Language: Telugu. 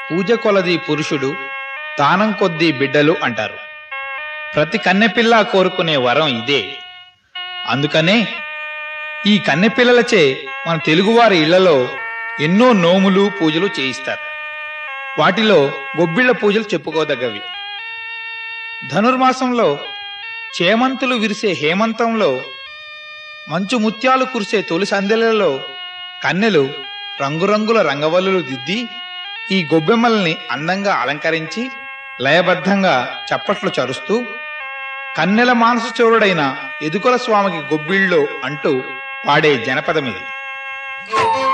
పూజ కొలది పురుషుడు దానం కొద్దీ బిడ్డలు అంటారు ప్రతి కన్నెపిల్ల కోరుకునే వరం ఇదే అందుకనే ఈ కన్నెపిల్లలచే మన తెలుగువారి ఇళ్లలో ఎన్నో నోములు పూజలు చేయిస్తారు వాటిలో గొబ్బిళ్ల పూజలు చెప్పుకోదగ్గవి ధనుర్మాసంలో చేమంతులు విరిసే హేమంతంలో మంచు ముత్యాలు కురిసే తొలి సందెలలో కన్నెలు రంగురంగుల రంగవల్లులు దిద్ది ఈ గొబ్బెమ్మల్ని అందంగా అలంకరించి లయబద్ధంగా చప్పట్లు చరుస్తూ కన్నెల మానస చోరుడైన ఎదుకుల స్వామికి గొబ్బిళ్ళో అంటూ పాడే జనపదమిది